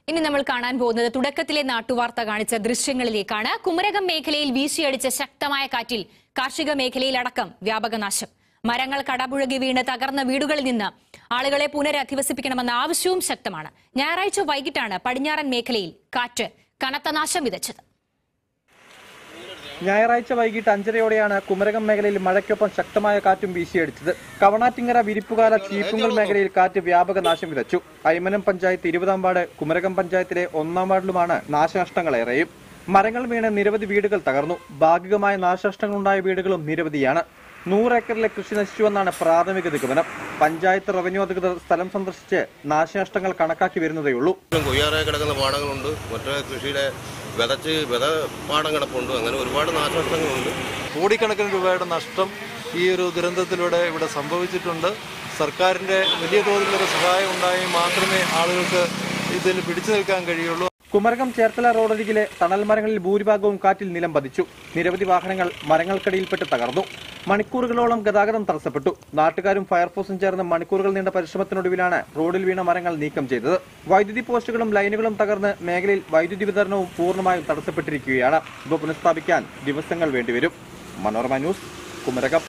ഇനി നമ്മൾ കാണാൻ പോകുന്നത് തുടക്കത്തിലെ നാട്ടുവാർത്ത കാണിച്ച ദൃശ്യങ്ങളിലേക്കാണ് കുമരകം മേഖലയിൽ വീശിയടിച്ച ശക്തമായ കാറ്റിൽ കാർഷിക മേഖലയിലടക്കം വ്യാപക നാശം മരങ്ങൾ കടപുഴകി വീണ് തകർന്ന വീടുകളിൽ നിന്ന് ആളുകളെ പുനരധിവസിപ്പിക്കണമെന്ന ആവശ്യവും ശക്തമാണ് ഞായറാഴ്ച വൈകിട്ടാണ് പടിഞ്ഞാറൻ മേഖലയിൽ കാറ്റ് കനത്ത നാശം വിതച്ചത് ഞായറാഴ്ച വൈകിട്ട് അഞ്ചരയോടെയാണ് കുമരകം മേഖലയിൽ മഴയ്ക്കൊപ്പം ശക്തമായ കാറ്റും വീശിയടിച്ചത് കവണാറ്റിങ്ങര വിരിപ്പുകാല ചീപ്പുങ്കൽ മേഖലയിൽ കാറ്റ് വ്യാപക നാശം വിതച്ചു അയ്മനം പഞ്ചായത്ത് ഇരുപതാം വാർഡ് കുമരകം പഞ്ചായത്തിലെ ഒന്നാം വാർഡിലുമാണ് നാശനഷ്ടങ്ങളേറെയും മരങ്ങൾ വീണ് നിരവധി വീടുകൾ തകർന്നു ഭാഗികമായ നാശനഷ്ടങ്ങളുണ്ടായ വീടുകളും നിരവധിയാണ് നൂറ് ഏക്കറിലെ കൃഷി നശിച്ചുവെന്നാണ് പ്രാഥമിക നിഗമനം പഞ്ചായത്ത് റവന്യൂ അധികൃതർ സ്ഥലം സന്ദർശിച്ച് നാശനഷ്ടങ്ങൾ കണക്കാക്കി വരുന്നതേയുള്ളൂ കൊയ്യാറായി കിടക്കുന്ന പാടങ്ങളുണ്ട് മറ്റേ കൃഷിയുടെ വിതച്ച് വിത പാടം കിടപ്പുണ്ട് അങ്ങനെ ഒരുപാട് നാശനഷ്ടങ്ങളുണ്ട് കോടിക്കണക്കിന് രൂപയുടെ നഷ്ടം ഈ ഒരു ദുരന്തത്തിലൂടെ ഇവിടെ സംഭവിച്ചിട്ടുണ്ട് സർക്കാരിന്റെ വലിയ തോതിലുള്ള സഹായം ഉണ്ടായി മാത്രമേ ആളുകൾക്ക് ഇതിൽ പിടിച്ചു നിൽക്കാൻ കഴിയുള്ളൂ കുമരകം ചേർത്തല റോഡരികിലെ തണൽ മരങ്ങളിൽ ഭൂരിഭാഗവും കാറ്റിൽ നിലം പതിച്ചു നിരവധി വാഹനങ്ങൾ മരങ്ങൾക്കടിയിൽപ്പെട്ട് തകർന്നു മണിക്കൂറുകളോളം ഗതാഗതം തടസ്സപ്പെട്ടു നാട്ടുകാരും ഫയർഫോഴ്സും ചേർന്ന് മണിക്കൂറുകൾ നീണ്ട പരിശ്രമത്തിനൊടുവിലാണ് റോഡിൽ വീണ മരങ്ങൾ നീക്കം ചെയ്തത് വൈദ്യുതി പോസ്റ്റുകളും ലൈനുകളും തകർന്ന് മേഖലയിൽ വൈദ്യുതി വിതരണവും പൂർണ്ണമായും തടസ്സപ്പെട്ടിരിക്കുകയാണ് ഇവ പുനഃസ്ഥാപിക്കാൻ ദിവസങ്ങൾ വേണ്ടിവരും മനോരമ ന്യൂസ് കുമരകം